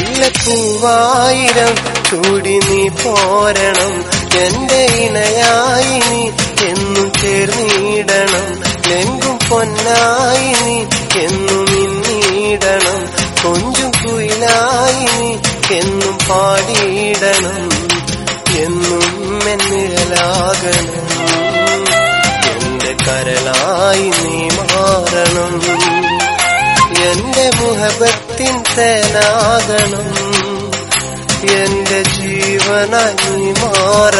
മുല്ലപ്പൂവായിരം ചൂടി നീ പോരണം എന്റെ ഇണയായി നീ എന്നും ചേർന്നിടണം എങ്കും പൊന്നായി നീ എന്നും ഇന്നിടണം കൊഞ്ചും കുയിലായി നീ എന്നും പാടിയിടണം എന്നും എന്നിഴലാകണം എന്റെ കരളായി നീ മാറണം എന്റെ മുഹബത്തിൻ തേനാകണം എന്റെ ജീവനായി നീ മാറണം